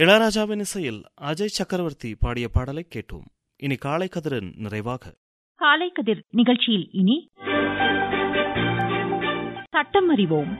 இளையராஜாவின் இசையில் அஜய் சக்கரவர்த்தி பாடிய பாடலை கேட்டோம் இனி காலை கதிரின் நிறைவாக காலை கதிர் நிகழ்ச்சியில் இனி சட்டம் அறிவோம்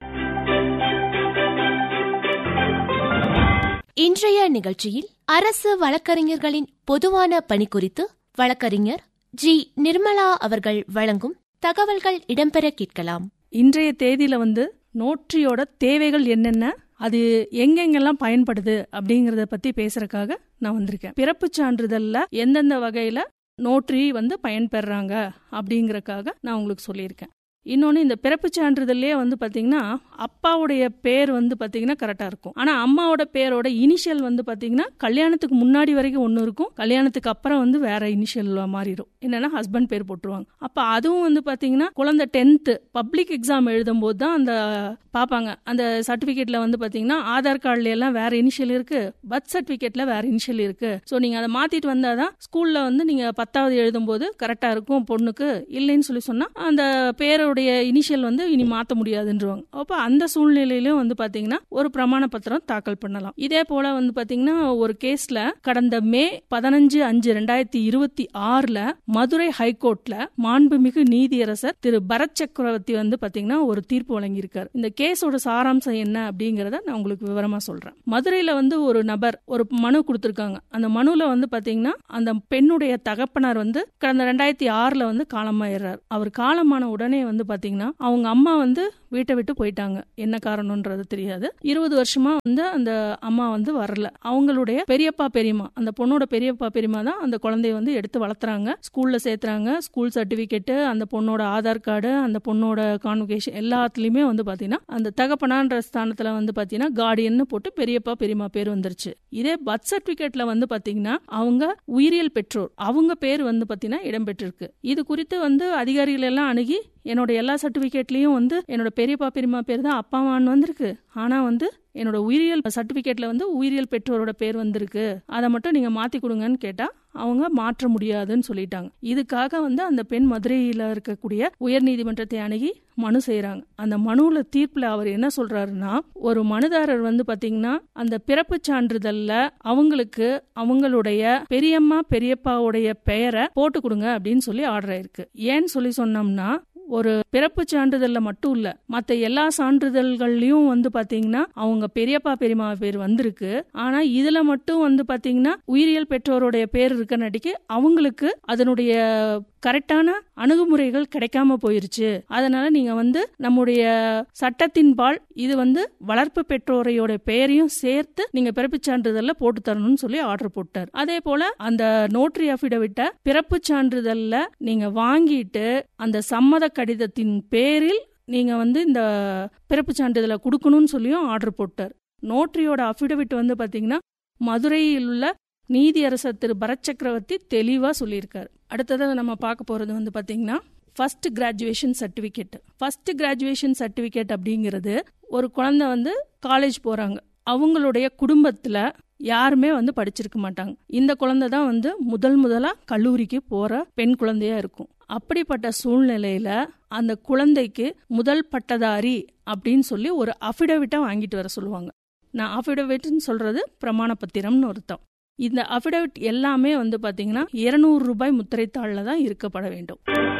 இன்றைய நிகழ்ச்சியில் அரசு வழக்கறிஞர்களின் பொதுவான பணி குறித்து வழக்கறிஞர் ஜி நிர்மலா அவர்கள் வழங்கும் தகவல்கள் இடம்பெற கேட்கலாம் இன்றைய தேதியில வந்து நோட்டரியோட தேவைகள் என்னென்ன அது எங்கெங்கெல்லாம் பயன்படுது அப்படிங்கறத பத்தி பேசுறதுக்காக நான் வந்திருக்கேன் பிறப்பு சான்றிதழ்ல எந்தெந்த வகையில நோட்டரி வந்து பயன்பெறாங்க அப்படிங்கறக்காக நான் உங்களுக்கு சொல்லியிருக்கேன் இன்னொன்று இந்த பிறப்பு சான்றிதழ்லயே வந்து பார்த்தீங்கன்னா அப்பாவுடைய பேர் வந்து பார்த்தீங்கன்னா கரெக்டாக இருக்கும் ஆனால் அம்மாவோட பேரோட இனிஷியல் வந்து பார்த்தீங்கன்னா கல்யாணத்துக்கு முன்னாடி வரைக்கும் ஒன்று இருக்கும் கல்யாணத்துக்கு அப்புறம் வந்து வேற இனிஷியல் மாறிடும் என்னன்னா ஹஸ்பண்ட் பேர் போட்டுருவாங்க அப்போ அதுவும் வந்து பார்த்தீங்கன்னா குழந்தை டென்த்து பப்ளிக் எக்ஸாம் எழுதும்போது தான் அந்த பார்ப்பாங்க அந்த சர்டிஃபிகேட்ல வந்து பார்த்தீங்கன்னா ஆதார் கார்டுல எல்லாம் வேற இனிஷியல் இருக்கு பர்த் சர்டிஃபிகேட்ல வேற இனிஷியல் இருக்கு ஸோ நீங்கள் அதை மாத்திட்டு வந்தாதான் ஸ்கூல்ல வந்து நீங்கள் பத்தாவது எழுதும்போது கரெக்டாக இருக்கும் பொண்ணுக்கு இல்லைன்னு சொல்லி சொன்னால் அந்த பேரோடைய இனிஷியல் வந்து இனி மாற்ற முடியாதுன்றவாங்க அப்போ அந்த சூழ்நிலையிலும் வந்து பார்த்தீங்கன்னா ஒரு பிரமாண பத்திரம் தாக்கல் பண்ணலாம் இதே போல வந்து பார்த்தீங்கன்னா ஒரு கேஸ்ல கடந்த மே பதினஞ்சு அஞ்சு ரெண்டாயிரத்தி இருபத்தி ஆறுல மதுரை ஹைகோர்ட்ல மாண்புமிகு நீதியரசர் திரு பரத் சக்கரவர்த்தி வந்து பாத்தீங்கன்னா ஒரு தீர்ப்பு வழங்கியிருக்காரு இந்த கேஸோட சாராம்சம் என்ன அப்படிங்கறத நான் உங்களுக்கு விவரமா சொல்றேன் மதுரையில வந்து ஒரு நபர் ஒரு மனு கொடுத்திருக்காங்க அந்த மனுல வந்து பாத்தீங்கன்னா அந்த பெண்ணுடைய தகப்பனார் வந்து கடந்த ரெண்டாயிரத்தி ஆறுல வந்து காலமாயிடுறார் அவர் காலமான உடனே வந்து பாத்தீங்கன்னா அவங்க அம்மா வந்து வீட்டை விட்டு போயிட்டாங்க என்ன காரணம்ன்றது தெரியாது இருபது வருஷமா வந்து அந்த அம்மா வந்து வரல அவங்களுடைய பெரியப்பா பெரியம்மா அந்த பொண்ணோட பெரியப்பா பெரியம்மா தான் அந்த குழந்தைய வந்து எடுத்து வளர்த்துறாங்க ஸ்கூல்ல சேர்த்துறாங்க ஸ்கூல் சர்டிபிகேட் அந்த பொண்ணோட ஆதார் கார்டு அந்த பொண்ணோட கான்வகேஷன் எல்லாத்துலயுமே வந்து பாத்தீங்கன்னா அந்த தகப்பனான்ற ஸ்தானத்துல வந்து பாத்தீங்கன்னா கார்டியன் போட்டு பெரியப்பா பெரியம்மா பேர் வந்துருச்சு இதே பர்த் சர்டிபிகேட்ல வந்து பாத்தீங்கன்னா அவங்க உயிரியல் பெற்றோர் அவங்க பேர் வந்து பாத்தீங்கன்னா இடம்பெற்றிருக்கு இது குறித்து வந்து அதிகாரிகள் எல்லாம் அணுகி என்னோட எல்லா சர்டிபிகேட்லயும் வந்து என்னோட பெரியப்பா பெரியம்மா பேர் தான் அப்பா அம்மான்னு வந்திருக்கு ஆனா வந்து என்னோட உயிரியல் சர்டிபிகேட்ல வந்து உயிரியல் பெற்றோரோட பேர் வந்திருக்கு அதை மட்டும் நீங்க மாத்தி கொடுங்கன்னு கேட்டா அவங்க மாற்ற முடியாதுன்னு சொல்லிட்டாங்க இதுக்காக வந்து அந்த பெண் மதுரையில இருக்கக்கூடிய உயர் நீதிமன்றத்தை அணுகி மனு செய்யறாங்க அந்த மனுவுல தீர்ப்புல அவர் என்ன சொல்றாருன்னா ஒரு மனுதாரர் வந்து பாத்தீங்கன்னா அந்த பிறப்பு சான்றிதழ்ல அவங்களுக்கு அவங்களுடைய பெரியம்மா பெரியப்பாவுடைய பெயரை போட்டு கொடுங்க அப்படின்னு சொல்லி ஆர்டர் ஆயிருக்கு ஏன்னு சொல்லி சொன்னோம்னா ஒரு பிறப்பு சான்றிதழ்ல மட்டும் இல்ல மத்த எல்லா சான்றிதழ்கள்லயும் வந்து பாத்தீங்கன்னா அவங்க பெரியப்பா பெரியம்மா பேர் வந்திருக்கு ஆனா இதுல மட்டும் வந்து பாத்தீங்கன்னா உயிரியல் பெற்றோருடைய பேர் இருக்கனாட்டிக்கு அவங்களுக்கு அதனுடைய கரெக்டான அணுகுமுறைகள் கிடைக்காம போயிருச்சு அதனால நீங்க வந்து நம்முடைய சட்டத்தின் பால் இது வந்து வளர்ப்பு பெற்றோரையோட பெயரையும் சேர்த்து நீங்க பிறப்பு சான்றிதழ்ல போட்டு தரணும்னு சொல்லி ஆர்டர் போட்டார் அதே போல அந்த நோட்டரி அபிடவிட்ட பிறப்பு சான்றிதழ்ல நீங்க வாங்கிட்டு அந்த சம்மத கடிதத்தின் பேரில் நீங்க வந்து இந்த பிறப்பு சான்றிதழை கொடுக்கணும்னு சொல்லியும் ஆர்டர் போட்டார் நோட்டரியோட அபிடவிட் வந்து பாத்தீங்கன்னா மதுரையில் உள்ள நீதியரசர் திரு பரத் சக்கரவர்த்தி தெளிவா சொல்லியிருக்காரு அடுத்ததாக நம்ம பார்க்க போறது வந்து பாத்தீங்கன்னா first graduation certificate first graduation certificate அப்படிங்கிறது ஒரு குழந்தை வந்து காலேஜ் போறாங்க அவங்களுடைய குடும்பத்துல யாருமே வந்து படிச்சிருக்க மாட்டாங்க இந்த குழந்தை தான் வந்து முதல் முதலா கல்லூரிக்கு போற பெண் குழந்தையா இருக்கும் அப்படிப்பட்ட சூழ்நிலையில அந்த குழந்தைக்கு முதல் பட்டதாரி அப்படின்னு சொல்லி ஒரு அஃபிடவிட்டை வாங்கிட்டு வர சொல்லுவாங்க நான் அஃபிடவிட்னு சொல்றது பிரமாண பத்திரம்னு அர்த்தம் இந்த அஃபிடவிட் எல்லாமே வந்து பாத்தீங்கன்னா இருநூறு ரூபாய் முத்திரைத்தாள்ல தான் இருக்கப்பட வேண்டும்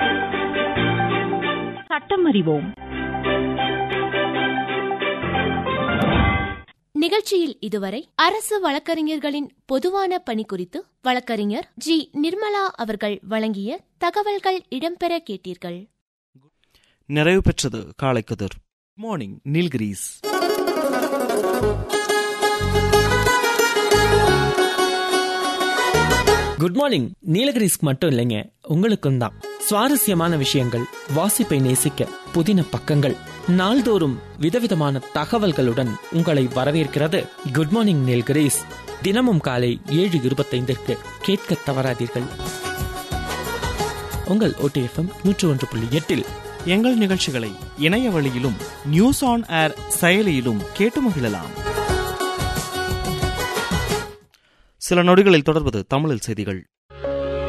சட்டம் அறிவோம் நிகழ்ச்சியில் இதுவரை அரசு வழக்கறிஞர்களின் பொதுவான பணி குறித்து வழக்கறிஞர் ஜி நிர்மலா அவர்கள் வழங்கிய தகவல்கள் இடம்பெற கேட்டீர்கள் நிறைவு பெற்றது காலை கதிர் மார்னிங் நீல்கிரீஸ் குட் மார்னிங் நீலகிரிஸ்க்கு மட்டும் இல்லைங்க உங்களுக்கும் தான் சுவாரஸ்யமான விஷயங்கள் வாசிப்பை நேசிக்க புதின பக்கங்கள் நாள்தோறும் விதவிதமான தகவல்களுடன் உங்களை வரவேற்கிறது குட் மார்னிங் நீலகிரிஸ் தினமும் காலை ஏழு இருபத்தைந்திற்கு கேட்க தவறாதீர்கள் உங்கள் ஓடிஎஃப்எம் நூற்று ஒன்று புள்ளி எட்டில் எங்கள் நிகழ்ச்சிகளை இணைய வழியிலும் நியூஸ் ஆன் ஏர் செயலியிலும் கேட்டு மகிழலாம் சில நொடிகளில் தொடர்வது தமிழில் செய்திகள்